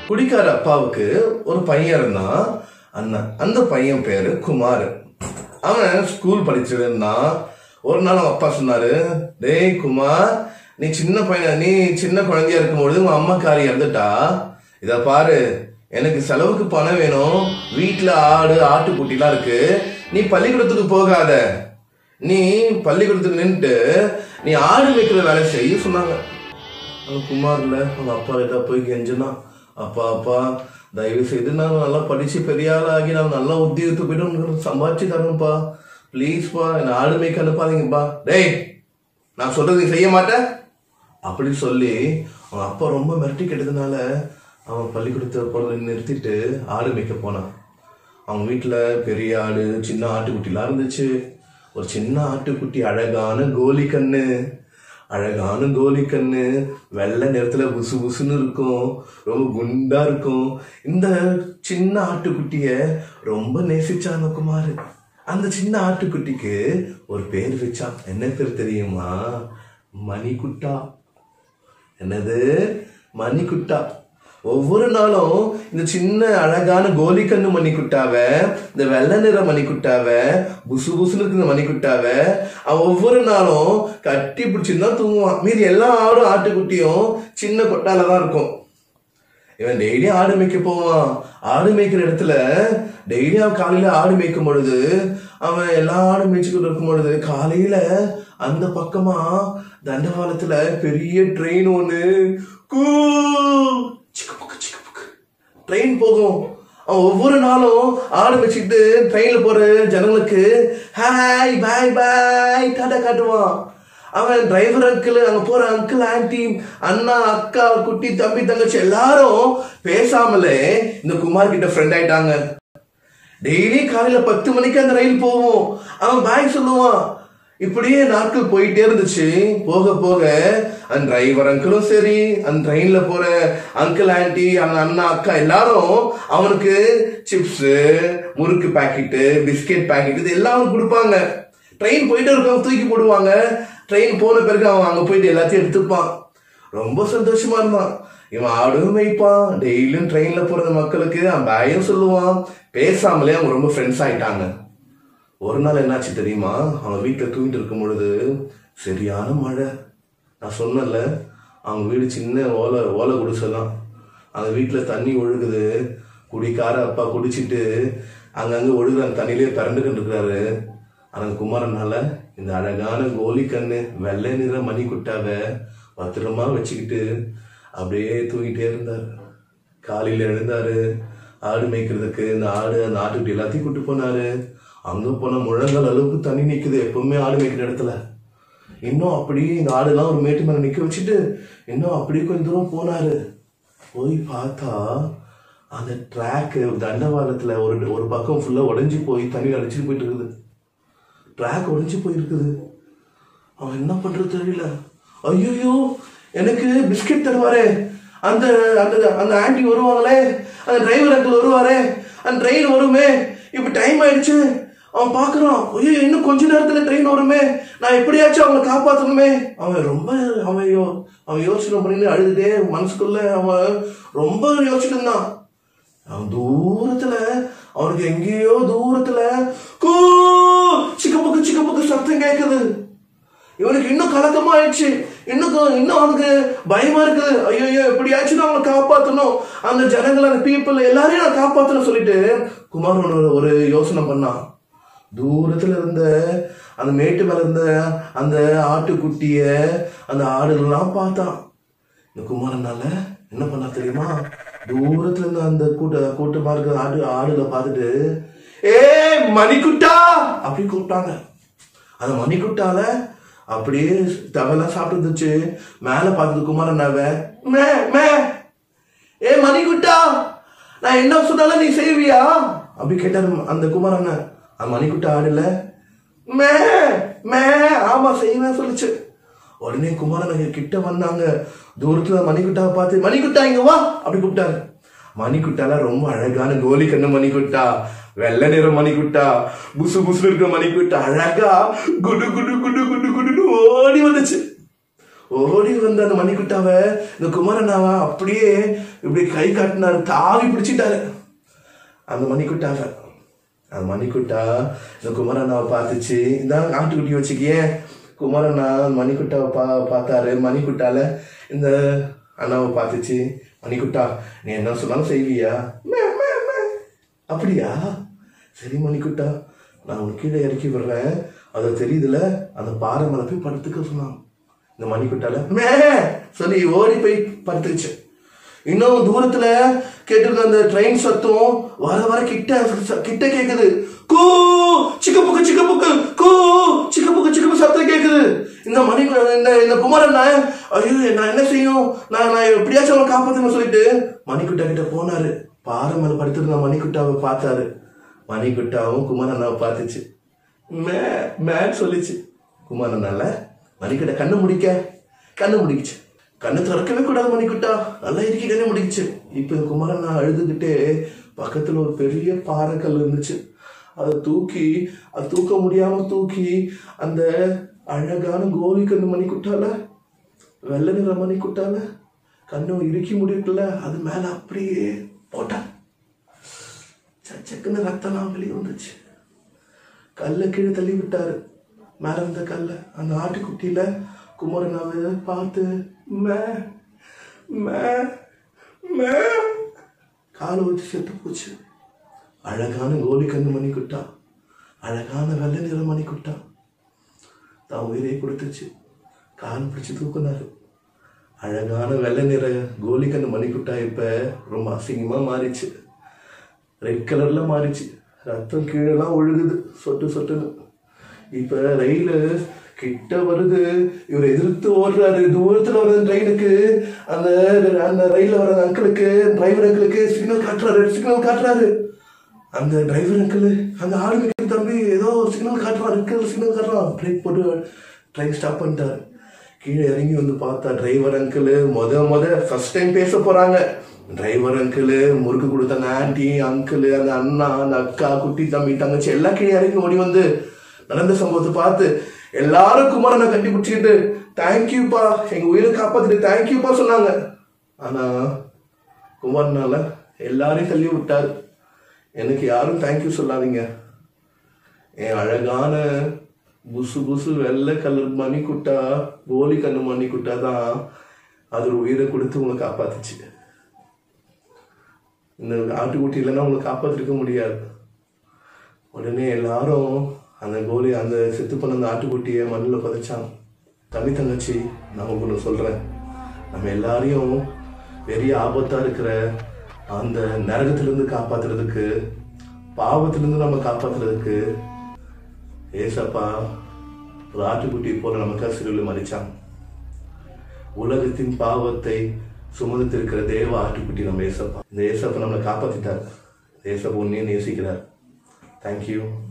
குடிக்கார அப்பாவுக்கு ஒரு பையன் இருந்தான் அண்ணன் அந்த பையன் பேரு குமார் அவன் ஸ்கூல் படிச்சுட்டு இருந்தான் ஒரு நாள் அவன் அப்பா சொன்னாரு டேய் குமார் நீ சின்ன பையன் நீ சின்ன குழந்தையா இருக்கும்பொழுது உன் அம்மா காரி இறந்துட்டா இத பாரு எனக்கு செலவுக்கு பணம் வேணும் வீட்டுல ஆடு ஆட்டுக்குட்டிலாம் இருக்கு நீ பள்ளிக்கூடத்துக்கு போகாத நீ பள்ளிக்கூடத்துக்கு நின்னுட்டு நீ ஆடு வைக்கிற வேலை செய்ய சொன்னாங்க அந்த குமார்ல அவங்க அப்பா கிட்ட போய் கெஞ்சினா அப்பா அப்பா தயவு செய்து நான் நல்லா படிச்சு பெரிய ஆள் ஆகி நான் நல்லா உத்தியோகத்துக்கு போயிட்டு உங்களுக்கு சம்பாதிச்சு தரணும்ப்பா ப்ளீஸ்ப்பா என்னை ஆடு மேய்க்க அனுப்பாதீங்கப்பா டேய் நான் சொல்றது நீ செய்ய மாட்டேன் அப்படி சொல்லி அவன் அப்பா ரொம்ப மிரட்டி கெட்டதுனால அவன் பள்ளிக்கூடத்தை போல நிறுத்திட்டு ஆடு மேய்க்க போனான் அவங்க வீட்டில் பெரிய ஆடு சின்ன ஆட்டுக்குட்டிலாம் இருந்துச்சு ஒரு சின்ன ஆட்டுக்குட்டி அழகான கோலி கண்ணு அழகான கோலி கண்ணு வெள்ளை நிறத்துல புசு புசுன்னு இருக்கும் ரொம்ப குண்டா இருக்கும் இந்த சின்ன ஆட்டுக்குட்டிய ரொம்ப நேசிச்சாங்க குமார் அந்த சின்ன ஆட்டுக்குட்டிக்கு ஒரு பேர் வச்சான் என்ன பேர் தெரியுமா மணிக்குட்டா என்னது மணிக்குட்டா ஒவ்வொரு நாளும் இந்த சின்ன அழகான கோலிக்கண்ணு மணிக்குட்டாவ இந்த வெள்ளை நிற மணிக்குட்டாவ புசு புசுன்னு இருக்கு இந்த மணிக்குட்டாவ அவன் ஒவ்வொரு நாளும் கட்டி பிடிச்சிருந்தா தூங்குவான் மீதி எல்லா ஆடும் ஆட்டுக்குட்டியும் சின்ன கொட்டால தான் இருக்கும் இவன் டெய்லி ஆடு மேய்க்க போவான் ஆடு மேய்க்கிற இடத்துல டெய்லி அவன் காலையில ஆடு மேய்க்கும் பொழுது அவன் எல்லா ஆடும் மேய்ச்சிக்கிட்டு இருக்கும் பொழுது காலையில அந்த பக்கமா தண்டவாளத்துல பெரிய ட்ரெயின் ஒண்ணு கூ சிக்கப்புக்கு சிக்கப்புக்கு ட்ரெயின் போகும் அவன் ஒவ்வொரு நாளும் ஆடு வச்சுக்கிட்டு ட்ரெயின்ல போற ஜனங்களுக்கு ஹாய் பாய் பாய் டாடா காட்டுவான் அவன் டிரைவர் அங்கிள் அங்க போற அங்கிள் ஆன்டி அண்ணா அக்கா குட்டி தம்பி தங்கச்சி எல்லாரும் பேசாமலே இந்த குமார் கிட்ட ஃப்ரெண்ட் ஆயிட்டாங்க டெய்லி காலையில பத்து மணிக்கு அந்த ரயில் போவோம் அவன் பாய் சொல்லுவான் இப்படியே நாட்கள் போயிட்டே இருந்துச்சு போக போக அந்த டிரைவர் அங்கிளும் சரி அந்த ட்ரெயின்ல போற அங்கிள் ஆன்டி அந்த அண்ணா அக்கா எல்லாரும் அவனுக்கு சிப்ஸ் முறுக்கு பாக்கெட்டு பிஸ்கெட் பாக்கெட் இது எல்லாம் கொடுப்பாங்க ட்ரெயின் போயிட்டு இருக்கவங்க தூக்கி போடுவாங்க ட்ரெயின் போன பிறகு அவன் அங்க போயிட்டு எல்லாத்தையும் எடுத்துப்பான் ரொம்ப சந்தோஷமா இருந்தான் இவன் ஆடும் மேய்ப்பான் டெய்லியும் ட்ரெயின்ல போற மக்களுக்கு அவன் பாயும் சொல்லுவான் பேசாமலே அவங்க ரொம்ப ஃப்ரெண்ட்ஸ் ஆயிட்டாங்க ஒரு நாள் என்னாச்சு தெரியுமா அவன் வீட்டில் தூங்கிட்டு இருக்கும் பொழுது சரியான மழை நான் சொன்னேன்ல அவங்க வீடு சின்ன ஓலை ஓலை குடிசைதான் அந்த வீட்டில் தண்ணி ஒழுகுது குடிக்கார அப்பா குடிச்சிட்டு அங்கங்கே ஒழுகுற அந்த தண்ணியிலே பிறண்டுக்கிட்டு இருக்கிறாரு ஆனால் குமாரனால இந்த அழகான கோலி கண்ணு வெள்ளை நிற மணி குட்டாவை பத்திரமா வச்சுக்கிட்டு அப்படியே தூங்கிட்டே இருந்தார் காலையில் எழுந்தாரு ஆடு மேய்க்கிறதுக்கு இந்த ஆடு அந்த ஆட்டுக்குட்டி எல்லாத்தையும் கூட்டு போனாரு அங்க போன முழங்கால் அளவுக்கு தண்ணி நிக்குது எப்பவுமே ஆடு மேய்க்கிற இடத்துல இன்னும் அப்படியே இந்த ஆடுலாம் ஒரு மேட்டு மேல நிக்க வச்சுட்டு இன்னும் அப்படியே கொஞ்ச தூரம் போனாரு போய் பார்த்தா அந்த ட்ராக்கு தண்டவாளத்துல ஒரு ஒரு பக்கம் ஃபுல்லா உடைஞ்சு போய் தண்ணி அடிச்சுட்டு போயிட்டு இருக்குது ட்ராக் உடைஞ்சு போயிருக்குது அவன் என்ன பண்றது தெரியல ஐயோ எனக்கு பிஸ்கெட் தருவாரே அந்த அந்த அந்த ஆண்டி வருவாங்களே அந்த டிரைவர் அங்கிள் வருவாரே அந்த ட்ரெயின் வருமே இப்ப டைம் ஆயிடுச்சு அவன் பார்க்கறான் ஐயோ இன்னும் கொஞ்ச நேரத்துல ட்ரெயின் வருமே நான் எப்படியாச்சும் அவங்களை காப்பாத்தணுமே அவன் ரொம்ப அவன் யோ அவன் யோசனை பண்ணிட்டு அழுதுட்டே மனசுக்குள்ள அவன் ரொம்ப யோசிச்சுட்டு இருந்தான் அவன் தூரத்துல அவனுக்கு எங்கேயோ தூரத்துல கூ சிக்கப்புக்கு சிக்கப்புக்கு சத்தம் கேட்குது இவனுக்கு இன்னும் கலக்கமா ஆயிடுச்சு இன்னும் கொ- இன்னும் அவனுக்கு பயமா இருக்குது ஐயோ எப்படியாச்சும் நான் அவனை காப்பாத்தணும் அந்த ஜனங்களை அந்த பீப்புள் எல்லாரையும் நான் காப்பாத்தணும் சொல்லிட்டு குமார் ஒரு ஒரு யோசனை பண்ணான் தூரத்துல இருந்த அந்த மேட்டு மேல இருந்த அந்த ஆட்டுக்குட்டிய அந்த ஆடுகள்லாம் பார்த்தான் இந்த குமாரனால என்ன பண்ணா தெரியுமா தூரத்துல இருந்த அந்த கூட்ட கூட்டமா இருக்கிற ஆடு ஆடுகளை பார்த்துட்டு ஏ மணிக்குட்டா அப்படி கூப்பிட்டாங்க அந்த மணிக்குட்டால அப்படியே தவெல்லாம் சாப்பிட்டு இருந்துச்சு மேல பார்த்தது குமாரனாவ மே மே ஏ மணிக்குட்டா நான் என்ன சொன்னாலும் நீ செய்வியா அப்படி கேட்டாரு அந்த குமாரண்ண அந்த மணிக்குட்டா ஆடுல மே மே ஆமா செய்வேன் சொல்லுச்சு உடனே குமாரன் அங்க கிட்ட வந்தாங்க தூரத்துல மணிக்குட்டாவை பார்த்து மணிக்குட்டா இங்க வா அப்படி கூப்பிட்டாரு மணிக்குட்டால ரொம்ப அழகான கோலி கண்ணு மணிக்குட்டா வெள்ளை நிற மணிக்குட்டா புசு புசு இருக்கிற மணிக்குட்டா அழகா குடு குடு குடு குடு குடுன்னு ஓடி வந்துச்சு ஓடி வந்து அந்த மணிக்குட்டாவ இந்த குமரனாவா அப்படியே இப்படி கை காட்டினாரு தாவி பிடிச்சிட்டாரு அந்த மணிக்குட்டாவ அந்த மணிக்குட்டா இந்த குமரனாவை பார்த்துச்சு இந்த ஆட்டுக்குட்டி வச்சுக்கியே குமரனா மணிக்குட்டாவை பா பார்த்தாரு மணிக்குட்டால இந்த அண்ணாவை பார்த்துச்சு மணிக்குட்டா நீ என்ன சொன்னாலும் செய்வியா மே, மே, மே. அப்படியா சரி மணிக்குட்டா நான் உன் கீழே இறக்கி விடுறேன் அது தெரியுதுல அந்த பாறை மேல போய் படுத்துக்க சொன்னான் இந்த மணிக்குட்டால மே சொல்லி ஓடி போய் படுத்துருச்சு இன்னும் தூரத்துல கேட்டிருந்த அந்த ட்ரெயின் சத்தம் வர வர கிட்ட கிட்ட கேக்குது கூ சிக்க புக்கு சிக்க புக்கு கூ சிக்க புக்கு சிக்க புக்கு சத்தம் கேக்குது இந்த மணி இந்த இந்த குமாரன் ஐயோ நான் என்ன செய்யும் நான் நான் எப்படியாச்சும் அவனை காப்பாத்தணும் சொல்லிட்டு மணிக்குட்டா கிட்ட போனாரு பாறை மேல படுத்திருந்த மணிக்குட்டாவை பார்த்தாரு மணிக்குட்டாவும் குமாரண்ணாவை பார்த்துச்சு மே மேன் சொல்லிச்சு குமாரண்ணால மணிக்கிட்ட கண்ணு முடிக்க கண்ணு முடிக்குச்சு கண்ணு திறக்கவே கூடாது மணிக்குட்டா நல்லா இருக்கி கண்ணு முடிக்குச்சு இப்போ இந்த குமாரண்ணா அழுதுகிட்டே பக்கத்துல ஒரு பெரிய பாறைக்கல் இருந்துச்சு அதை தூக்கி அது தூக்க முடியாம தூக்கி அந்த அழகான கோலி கண்ணு மணிக்குட்டால வெள்ளை நிற மணிக்குட்டால கண்ணு இறுக்கி முடிக்கல அது மேல அப்படியே போட்டான் சச்சக்குன்னு ரத்தம்லாம் வெளியே வந்துச்சு கல்லை கீழே தள்ளி விட்டாரு மேல இருந்த கல்லை அந்த ஆட்டுக்குட்டியில குமரனாவை பார்த்து மே மே மே காலை வச்சு செத்து போச்சு அழகான கோலி கண்ணு மணி குட்டா அழகான வெள்ளை நிற மணி குட்டா தான் உயிரை கொடுத்துச்சு கால் பிடிச்சு தூக்குனாரு அழகான வெள்ளை நிற கோலி கண்ணு மணி குட்டா இப்ப ரொம்ப அசிங்கமா மாறிச்சு ரெட் கலர்ல மாறிச்சு ரத்தம் கீழெல்லாம் ஒழுகுது சொட்டு சொட்டுன்னு இப்ப ரயிலு கிட்ட வருது இவர் எதிர்த்து ஓடுறாரு தூரத்துல வர ட்ரெயினுக்கு அந்த அந்த ரயில்ல வர அங்கிளுக்கு டிரைவர் அங்கிளுக்கு சிக்னல் காட்டுறாரு சிக்னல் காட்டுறாரு அந்த டிரைவர் அங்கிள் அந்த ஆளுமைக்கு தம்பி ஏதோ சிக்னல் காட்டுறான் அங்கிள் சிக்னல் காட்டுறான் பிரேக் போட்டு ட்ரெயின் ஸ்டாப் பண்ணிட்டாரு கீழே இறங்கி வந்து பார்த்தா டிரைவர் அங்கிள் முத முத ஃபர்ஸ்ட் டைம் பேச போறாங்க டிரைவர் அங்கிள் முறுக்கு கொடுத்த அந்த ஆன்டி அங்கிள் அந்த அண்ணா அந்த அக்கா குட்டி தம்பி தங்கச்சி எல்லாம் கீழே இறங்கி ஓடி வந்து நடந்த சம்பவத்தை பார்த்து எல்லாரும் குமாரனை கட்டி பிடிச்சிக்கிட்டு தேங்க்யூப்பா எங்க உயிரை காப்பாத்திட்டு தேங்க்யூப்பா சொன்னாங்க ஆனா குமாரனால எல்லாரையும் தள்ளி விட்டாரு எனக்கு யாரும் தேங்க்யூ சொல்லாதீங்க என் அழகான புசு புசு வெள்ளை கலர் மணி குட்டா கோலி கண்ணு மணி குட்டா தான் அது ஒரு உயிரை கொடுத்து உங்களை காப்பாத்துச்சு இந்த ஆட்டுக்குட்டி இல்லைன்னா உங்களை காப்பாத்திருக்க முடியாது உடனே எல்லாரும் அந்த கோலி அந்த செத்து பண்ண அந்த ஆட்டுக்குட்டியை மண்ணில் புதைச்சாங்க தம்பி தங்கச்சி நான் உங்களுக்கு சொல்றேன் நம்ம எல்லாரையும் பெரிய ஆபத்தா இருக்கிற அந்த நரகத்திலிருந்து காப்பாத்துறதுக்கு பாவத்திலிருந்து நம்ம காப்பாத்துறதுக்கு ஏசப்பா ஒரு ஆட்டுக்குட்டி போல நமக்காக சிறுவில் மறிச்சான் உலகத்தின் பாவத்தை சுமந்திருக்கிற தேவ ஆட்டுக்குட்டி நம்ம ஏசப்பா இந்த ஏசப்பா நம்மளை காப்பாத்திட்டார் இந்த ஏசப்பா உன்னையும் நேசிக்கிறார் தேங்க்யூ